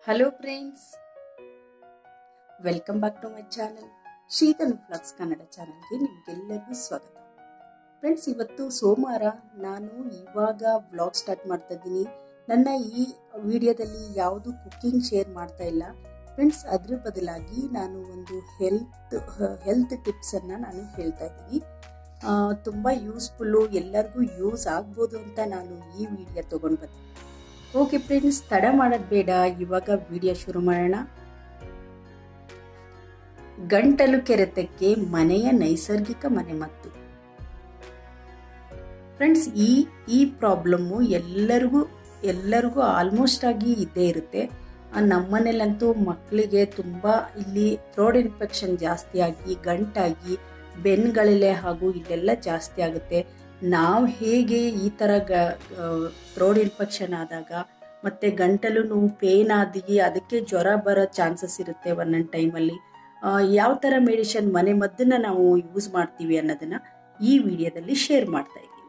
hello friends welcome back to my channel Sheetal vlogs Kannada ಚಾನಲ್ಗೆ ನಿಮಗೆಲ್ಲರಿಗೂ ಸ್ವಾಗತ ಫ್ರೆಂಡ್ಸ್ ಇವತ್ತು ಸೋಮವಾರ ನಾನು ಇವಾಗ ವ್ಲಾಗ್ ಸ್ಟಾರ್ಟ್ ಮಾಡ್ತಾ ಇದ್ದೀನಿ ನನ್ನ ಈ ವಿಡಿಯೋದಲ್ಲಿ ಯಾವುದು ಕುಕ್ಕಿಂಗ್ ಶೇರ್ ಮಾಡ್ತಾ ಇಲ್ಲ ಫ್ರೆಂಡ್ಸ್ ಅದ್ರ ಬದಲಾಗಿ ನಾನು ಒಂದು ಹೆಲ್ತ್ ಹೆಲ್ತ್ ಟಿಪ್ಸನ್ನು ನಾನು ಹೇಳ್ತಾ ಇದ್ದೀನಿ ತುಂಬ ಯೂಸ್ಫುಲ್ಲು ಎಲ್ಲರಿಗೂ ಯೂಸ್ ಆಗ್ಬೋದು ಅಂತ ನಾನು ಈ ವಿಡಿಯೋ ತೊಗೊಂಡು ಬಂದೆ ಓಕೆ ಫ್ರೆಂಡ್ಸ್ ತಡ ಮಾಡೋದು ಬೇಡ ಇವಾಗ ವಿಡಿಯೋ ಶುರು ಮಾಡೋಣ ಗಂಟಲು ಕೆರೆತಕ್ಕೆ ಮನೆಯ ನೈಸರ್ಗಿಕ ಮನೆಮದ್ದು ಫ್ರೆಂಡ್ಸ್ ಈ ಈ ಪ್ರಾಬ್ಲಮ್ಮು ಎಲ್ಲರಿಗೂ ಎಲ್ಲರಿಗೂ ಆಲ್ಮೋಸ್ಟ್ ಆಗಿ ಇದ್ದೇ ಇರುತ್ತೆ ನಮ್ಮನೇಲಂತೂ ಮಕ್ಕಳಿಗೆ ತುಂಬ ಇಲ್ಲಿ ಥ್ರೋಡ್ ಇನ್ಫೆಕ್ಷನ್ ಜಾಸ್ತಿ ಆಗಿ ಗಂಟಾಗಿ ಬೆನ್ಗಳಿಲೆ ಹಾಗೂ ಇಲ್ಲೆಲ್ಲ ಜಾಸ್ತಿ ಆಗುತ್ತೆ ನಾವು ಹೇಗೆ ಈ ಥರ ಗ ಥ್ರೋಡ್ ಇನ್ಫೆಕ್ಷನ್ ಆದಾಗ ಮತ್ತು ಗಂಟಲು ನೋವು ಪೇನ್ ಆದಿ ಅದಕ್ಕೆ ಜ್ವರ ಬರೋ ಚಾನ್ಸಸ್ ಇರುತ್ತೆ ಒಂದೊಂದು ಟೈಮಲ್ಲಿ ಯಾವ ಥರ ಮೆಡಿಷನ್ ಮನೆ ಮದ್ದನ್ನು ನಾವು ಯೂಸ್ ಮಾಡ್ತೀವಿ ಅನ್ನೋದನ್ನು ಈ ವಿಡಿಯೋದಲ್ಲಿ ಶೇರ್ ಮಾಡ್ತಾ ಇದ್ದೀನಿ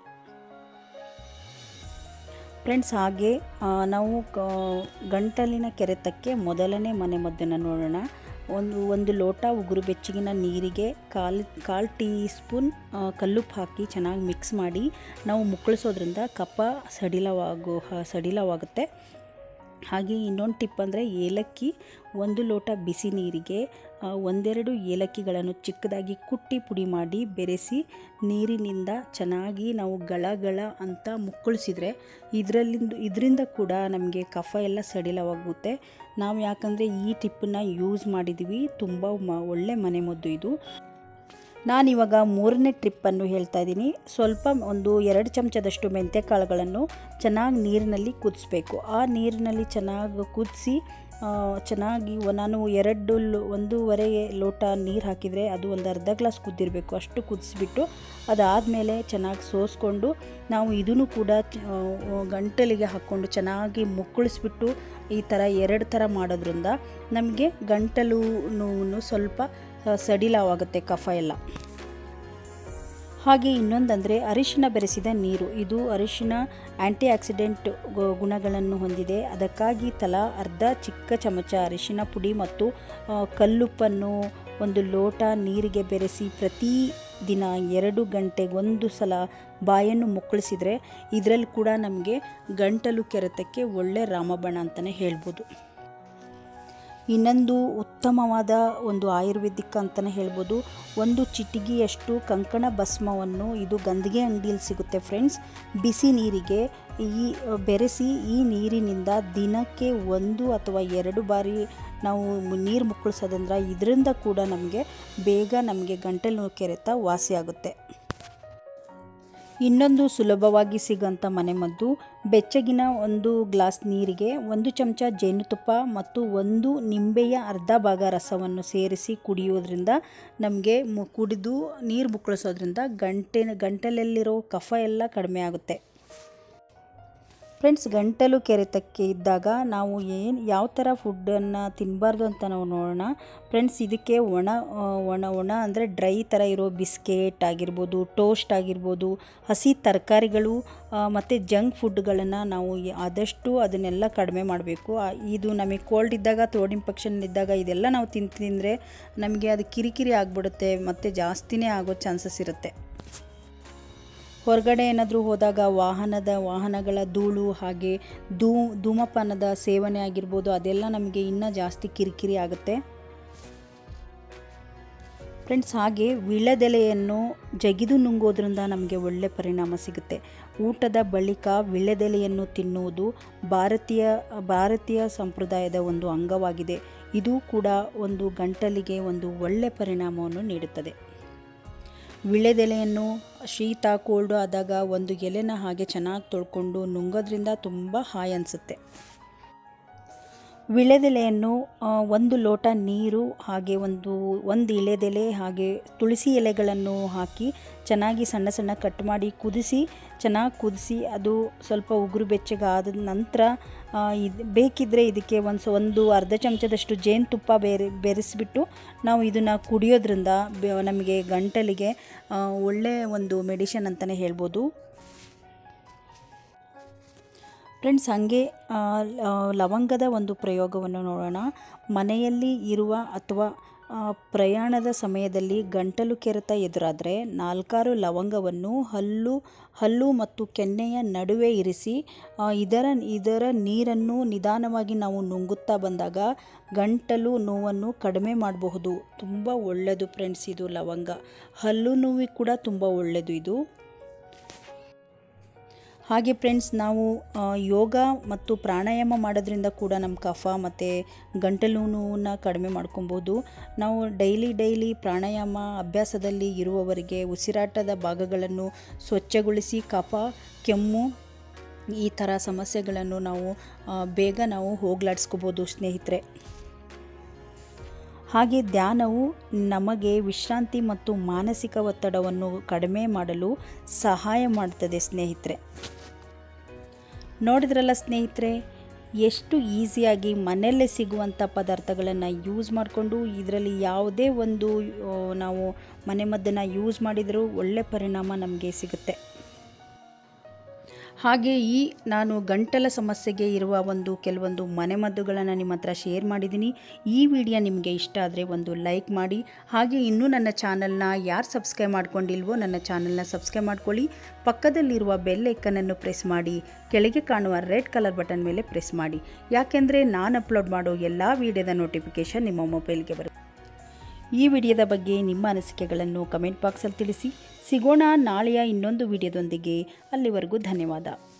ಫ್ರೆಂಡ್ಸ್ ಹಾಗೆ ನಾವು ಗಂಟಲಿನ ಕೆರೆತಕ್ಕೆ ಮೊದಲನೇ ಮನೆ ಮದ್ದನ್ನು ನೋಡೋಣ ಒಂದು ಒಂದು ಲೋಟ ಉಗುರು ಬೆಚ್ಚಗಿನ ನೀರಿಗೆ ಕಾಲು ಕಾಲು ಟೀ ಸ್ಪೂನ್ ಕಲ್ಲುಪ್ಪು ಹಾಕಿ ಚೆನ್ನಾಗಿ ಮಿಕ್ಸ್ ಮಾಡಿ ನಾವು ಮುಕ್ಕಳಿಸೋದ್ರಿಂದ ಕಫ ಸಡಿಲವಾಗೋ ಸಡಿಲವಾಗುತ್ತೆ ಹಾಗೆ ಇನ್ನೊಂದು ಟಿಪ್ ಅಂದರೆ ಏಲಕ್ಕಿ ಒಂದು ಲೋಟ ಬಿಸಿ ನೀರಿಗೆ ಒಂದೆರಡು ಏಲಕ್ಕಿಗಳನ್ನು ಚಿಕ್ಕದಾಗಿ ಕುಟ್ಟಿ ಪುಡಿ ಮಾಡಿ ಬೆರೆಸಿ ನೀರಿನಿಂದ ಚೆನ್ನಾಗಿ ನಾವು ಗಳ ಅಂತ ಮುಕ್ಕಳಿಸಿದರೆ ಇದರಲ್ಲಿಂದ ಇದರಿಂದ ಕೂಡ ನಮಗೆ ಕಫ ಎಲ್ಲ ಸಡಿಲವಾಗುತ್ತೆ ನಾವು ಯಾಕಂದರೆ ಈ ಟಿಪ್ಪನ್ನು ಯೂಸ್ ಮಾಡಿದ್ದೀವಿ ತುಂಬ ಮ ಒಳ್ಳೆ ಮನೆಮದ್ದು ಇದು ನಾನಿವಾಗ ಮೂರನೇ ಟ್ರಿಪ್ಪನ್ನು ಹೇಳ್ತಾ ಇದ್ದೀನಿ ಸ್ವಲ್ಪ ಒಂದು ಎರಡು ಚಮಚದಷ್ಟು ಮೆಂತ್ಯ ಕಾಳುಗಳನ್ನು ಚೆನ್ನಾಗಿ ನೀರಿನಲ್ಲಿ ಕುದಿಸ್ಬೇಕು ಆ ನೀರಿನಲ್ಲಿ ಚೆನ್ನಾಗಿ ಕುದಿಸಿ ಚೆನ್ನಾಗಿ ನಾನು ಎರಡು ಒಂದೂವರೆ ಲೋಟ ನೀರು ಹಾಕಿದರೆ ಅದು ಒಂದು ಅರ್ಧ ಗ್ಲಾಸ್ ಕುದ್ದಿರಬೇಕು ಅಷ್ಟು ಕುದಿಸ್ಬಿಟ್ಟು ಅದಾದಮೇಲೆ ಚೆನ್ನಾಗಿ ಸೋಸ್ಕೊಂಡು ನಾವು ಇದನ್ನು ಕೂಡ ಗಂಟಲಿಗೆ ಹಾಕ್ಕೊಂಡು ಚೆನ್ನಾಗಿ ಮುಕ್ಕಳಿಸ್ಬಿಟ್ಟು ಈ ಥರ ಎರಡು ಥರ ಮಾಡೋದ್ರಿಂದ ನಮಗೆ ಗಂಟಲು ನೋವು ಸ್ವಲ್ಪ ಸಡಿಲವಾಗುತ್ತೆ ಕಫ ಎಲ್ಲ ಹಾಗೆ ಇನ್ನೊಂದಂದರೆ ಅರಿಶಿನ ಬೆರೆಸಿದ ನೀರು ಇದು ಅರಿಶಿನ ಆ್ಯಂಟಿ ಆಕ್ಸಿಡೆಂಟ್ ಗುಣಗಳನ್ನು ಹೊಂದಿದೆ ಅದಕ್ಕಾಗಿ ತಲಾ ಅರ್ಧ ಚಿಕ್ಕ ಚಮಚ ಅರಿಶಿನ ಪುಡಿ ಮತ್ತು ಕಲ್ಲುಪ್ಪನ್ನು ಒಂದು ಲೋಟ ನೀರಿಗೆ ಬೆರೆಸಿ ಪ್ರತಿ ದಿನ ಎರಡು ಗಂಟೆಗೊಂದು ಸಲ ಬಾಯನ್ನು ಮುಕ್ಕಳಿಸಿದರೆ ಇದರಲ್ಲಿ ಕೂಡ ನಮಗೆ ಗಂಟಲು ಕೆರೆತಕ್ಕೆ ಒಳ್ಳೆ ರಾಮಬಣ ಅಂತಲೇ ಹೇಳ್ಬೋದು ಇನ್ನೊಂದು ಉತ್ತಮವಾದ ಒಂದು ಆಯುರ್ವೇದಿಕ್ ಅಂತಲೇ ಹೇಳ್ಬೋದು ಒಂದು ಚಿಟಿಗೆಯಷ್ಟು ಕಂಕಣ ಭಸ್ಮವನ್ನು ಇದು ಗಂದಿಗೆ ಅಂಗಡಿಯಲ್ಲಿ ಸಿಗುತ್ತೆ ಫ್ರೆಂಡ್ಸ್ ಬಿಸಿ ನೀರಿಗೆ ಈ ಬೆರೆಸಿ ಈ ನೀರಿನಿಂದ ದಿನಕ್ಕೆ ಒಂದು ಅಥವಾ ಎರಡು ಬಾರಿ ನಾವು ನೀರು ಮುಕ್ಕಳಿಸೋದ್ರಿಂದ ಇದರಿಂದ ಕೂಡ ನಮಗೆ ಬೇಗ ನಮಗೆ ಗಂಟಲು ಕೆರೆತ ವಾಸಿಯಾಗುತ್ತೆ ಇನ್ನೊಂದು ಸುಲಭವಾಗಿ ಸಿಗೋಂಥ ಮನೆಮದ್ದು ಬೆಚ್ಚಗಿನ ಒಂದು ಗ್ಲಾಸ್ ನೀರಿಗೆ ಒಂದು ಚಮಚ ಜೇನುತುಪ್ಪ ಮತ್ತು ಒಂದು ನಿಂಬೆಯ ಅರ್ಧ ಭಾಗ ರಸವನ್ನು ಸೇರಿಸಿ ಕುಡಿಯೋದ್ರಿಂದ ನಮಗೆ ಮು ಕುಡಿದು ನೀರು ಮುಕ್ಕಳಿಸೋದ್ರಿಂದ ಗಂಟೆ ಗಂಟಲಲ್ಲಿರೋ ಕಫ ಎಲ್ಲ ಕಡಿಮೆ ಆಗುತ್ತೆ ಫ್ರೆಂಡ್ಸ್ ಗಂಟಲು ಕೆರೆತಕ್ಕೆ ಇದ್ದಾಗ ನಾವು ಏನು ಯಾವ ಥರ ಫುಡ್ಡನ್ನು ತಿನ್ನಬಾರ್ದು ಅಂತ ನಾವು ನೋಡೋಣ ಫ್ರೆಂಡ್ಸ್ ಇದಕ್ಕೆ ಒಣ ಒಣ ಒಣ ಅಂದರೆ ಡ್ರೈ ಥರ ಇರೋ ಬಿಸ್ಕೆಟ್ ಆಗಿರ್ಬೋದು ಟೋಸ್ಟ್ ಆಗಿರ್ಬೋದು ಹಸಿ ತರಕಾರಿಗಳು ಮತ್ತು ಜಂಕ್ ಫುಡ್ಗಳನ್ನು ನಾವು ಆದಷ್ಟು ಅದನ್ನೆಲ್ಲ ಕಡಿಮೆ ಮಾಡಬೇಕು ಇದು ನಮಗೆ ಕೋಲ್ಡ್ ಇದ್ದಾಗ ಥ್ರೋಡ್ ಇನ್ಫೆಕ್ಷನ್ ಇದ್ದಾಗ ಇದೆಲ್ಲ ನಾವು ತಿಂದು ತಿಂದರೆ ನಮಗೆ ಅದು ಕಿರಿಕಿರಿ ಆಗಿಬಿಡುತ್ತೆ ಮತ್ತು ಜಾಸ್ತಿನೇ ಆಗೋ ಚಾನ್ಸಸ್ ಇರುತ್ತೆ ಹೊರಗಡೆ ಏನಾದರೂ ಹೋದಾಗ ವಾಹನದ ವಾಹನಗಳ ಧೂಳು ಹಾಗೆ ಧೂ ಧೂಮಪಾನದ ಸೇವನೆ ಆಗಿರ್ಬೋದು ಅದೆಲ್ಲ ನಮಗೆ ಇನ್ನೂ ಜಾಸ್ತಿ ಕಿರಿಕಿರಿ ಆಗುತ್ತೆ ಫ್ರೆಂಡ್ಸ್ ಹಾಗೆ ವಿಳೆದೆಲೆಯನ್ನು ಜಗಿದು ನುಂಗೋದ್ರಿಂದ ನಮಗೆ ಒಳ್ಳೆ ಪರಿಣಾಮ ಸಿಗುತ್ತೆ ಊಟದ ಬಳಿಕ ವಿಳೆದೆಲೆಯನ್ನು ತಿನ್ನುವುದು ಭಾರತೀಯ ಭಾರತೀಯ ಸಂಪ್ರದಾಯದ ಒಂದು ಅಂಗವಾಗಿದೆ ಇದು ಕೂಡ ಒಂದು ಗಂಟಲಿಗೆ ಒಂದು ಒಳ್ಳೆ ಪರಿಣಾಮವನ್ನು ನೀಡುತ್ತದೆ ವಿಳೆದೆಲೆಯನ್ನು ಶೀತ ಕೋಲ್ಡು ಆದಾಗ ಒಂದು ಎಲೆನ ಹಾಗೆ ಚೆನ್ನಾಗಿ ತೊಳ್ಕೊಂಡು ನುಂಗೋದ್ರಿಂದ ತುಂಬ ಹಾಯ್ ಅನಿಸುತ್ತೆ ವಿಳೆದೆಲೆಯನ್ನು ಒಂದು ಲೋಟ ನೀರು ಹಾಗೆ ಒಂದು ಒಂದು ಇಳೆದೆಲೆ ಹಾಗೆ ತುಳಸಿ ಎಲೆಗಳನ್ನು ಹಾಕಿ ಚೆನ್ನಾಗಿ ಸಣ್ಣ ಸಣ್ಣ ಕಟ್ ಮಾಡಿ ಕುದಿಸಿ ಚೆನ್ನಾಗಿ ಕುದಿಸಿ ಅದು ಸ್ವಲ್ಪ ಉಗುರು ಬೆಚ್ಚಗಾದ ನಂತರ ಇದು ಬೇಕಿದ್ದರೆ ಇದಕ್ಕೆ ಒಂದು ಸ ಒಂದು ಅರ್ಧ ಚಮಚದಷ್ಟು ಜೇನುತುಪ್ಪ ಬೇರೆ ಬೆರೆಸಿಬಿಟ್ಟು ನಾವು ಇದನ್ನು ಕುಡಿಯೋದ್ರಿಂದ ನಮಗೆ ಗಂಟಲಿಗೆ ಒಳ್ಳೆಯ ಒಂದು ಮೆಡಿಷನ್ ಅಂತಲೇ ಹೇಳ್ಬೋದು ಫ್ರೆಂಡ್ಸ್ ಹಾಗೆ ಆ, ಲ- ಲವಂಗದ ಒಂದು ಪ್ರಯೋಗವನ್ನು ನೋಡೋಣ ಮನೆಯಲ್ಲಿ ಇರುವ ಅಥವಾ ಆ, ಪ್ರಯಾಣದ ಸಮಯದಲ್ಲಿ ಗಂಟಲು ಕೆರೆತ ಎದುರಾದರೆ ನಾಲ್ಕಾರು ಲವಂಗವನ್ನು ಹಲ್ಲು ಹಲ್ಲು ಮತ್ತು ಕೆನ್ನೆಯ ನಡುವೆ ಇರಿಸಿ ಆ, ಇದರ ಇದರ ನೀರನ್ನು ನಿಧಾನವಾಗಿ ನಾವು ನುಂಗುತ್ತಾ ಬಂದಾಗ ಗಂಟಲು ನೋವನ್ನು ಕಡಿಮೆ ಮಾಡಬಹುದು ತುಂಬ ಒಳ್ಳೆಯದು ಫ್ರೆಂಡ್ಸ್ ಇದು ಲವಂಗ ಹಲ್ಲು ನೋವಿಗೆ ಕೂಡ ತುಂಬ ಒಳ್ಳೆಯದು ಇದು ಹಾಗೆ ಫ್ರೆಂಡ್ಸ್ ನಾವು ಆ, ಯೋಗ ಮತ್ತು ಪ್ರಾಣಾಯಾಮ ಮಾಡೋದ್ರಿಂದ ಕೂಡ ನಮ್ಮ ಕಫ ಮತ್ತು ಗಂಟಲು ನೋವನ್ನು ಕಡಿಮೆ ಮಾಡ್ಕೊಬೋದು ನಾವು ಡೈಲಿ ಡೈಲಿ ಪ್ರಾಣಾಯಾಮ ಅಭ್ಯಾಸದಲ್ಲಿ ಇರುವವರಿಗೆ ಉಸಿರಾಟದ ಭಾಗಗಳನ್ನು ಸ್ವಚ್ಛಗೊಳಿಸಿ ಕಫ ಕೆಮ್ಮು ಈ ಥರ ಸಮಸ್ಯೆಗಳನ್ನು ನಾವು ಆ, ಬೇಗ ನಾವು ಹೋಗ್ಲಾಡಿಸ್ಕೋಬೋದು ಸ್ನೇಹಿತರೆ ಹಾಗೆ ಧ್ಯಾನವು ನಮಗೆ ವಿಶ್ರಾಂತಿ ಮತ್ತು ಮಾನಸಿಕ ಒತ್ತಡವನ್ನು ಕಡಿಮೆ ಮಾಡಲು ಸಹಾಯ ಮಾಡ್ತದೆ ಸ್ನೇಹಿತರೆ ನೋಡಿದ್ರಲ್ಲ ಸ್ನೇಹಿತರೆ ಎಷ್ಟು ಈಸಿಯಾಗಿ ಮನೆಯಲ್ಲೇ ಸಿಗುವಂಥ ಪದಾರ್ಥಗಳನ್ನು ಯೂಸ್ ಮಾಡಿಕೊಂಡು ಇದರಲ್ಲಿ ಯಾವುದೇ ಒಂದು ಆ, ನಾವು ಮನೆಮದ್ದನ್ನು ಯೂಸ್ ಮಾಡಿದರೂ ಒಳ್ಳೆ ಪರಿಣಾಮ ನಮಗೆ ಸಿಗುತ್ತೆ ಹಾಗೆ ಈ ನಾನು ಗಂಟಲ ಸಮಸ್ಯೆಗೆ ಇರುವ ಒಂದು ಕೆಲವೊಂದು ಮನೆಮದ್ದುಗಳನ್ನು ನಿಮ್ಮ ಹತ್ರ ಶೇರ್ ಮಾಡಿದ್ದೀನಿ ಈ ವಿಡಿಯೋ ನಿಮಗೆ ಇಷ್ಟ ಆದರೆ ಒಂದು ಲೈಕ್ ಮಾಡಿ ಹಾಗೆ ಇನ್ನೂ ನನ್ನ ಚಾನಲ್ನ ಯಾರು ಸಬ್ಸ್ಕ್ರೈಬ್ ಮಾಡ್ಕೊಂಡಿಲ್ವೋ ನನ್ನ ಚಾನಲ್ನ ಸಬ್ಸ್ಕ್ರೈಬ್ ಮಾಡ್ಕೊಳ್ಳಿ ಪಕ್ಕದಲ್ಲಿರುವ ಬೆಲ್ ಐಕನನ್ನು ಪ್ರೆಸ್ ಮಾಡಿ ಕೆಳಗೆ ಕಾಣುವ ರೆಡ್ ಕಲರ್ ಬಟನ್ ಮೇಲೆ ಪ್ರೆಸ್ ಮಾಡಿ ಯಾಕೆಂದರೆ ನಾನು ಅಪ್ಲೋಡ್ ಮಾಡೋ ಎಲ್ಲ ವಿಡಿಯೋದ ನೋಟಿಫಿಕೇಷನ್ ನಿಮ್ಮ ಮೊಬೈಲ್ಗೆ ಬರುತ್ತೆ ಈ ವಿಡಿಯೋದ ಬಗ್ಗೆ ನಿಮ್ಮ ಅನಿಸಿಕೆಗಳನ್ನು ಕಮೆಂಟ್ ಬಾಕ್ಸಲ್ಲಿ ತಿಳಿಸಿ ಸಿಗೋಣ ನಾಳೆಯ ಇನ್ನೊಂದು ವಿಡಿಯೋದೊಂದಿಗೆ ಅಲ್ಲಿವರೆಗೂ ಧನ್ಯವಾದ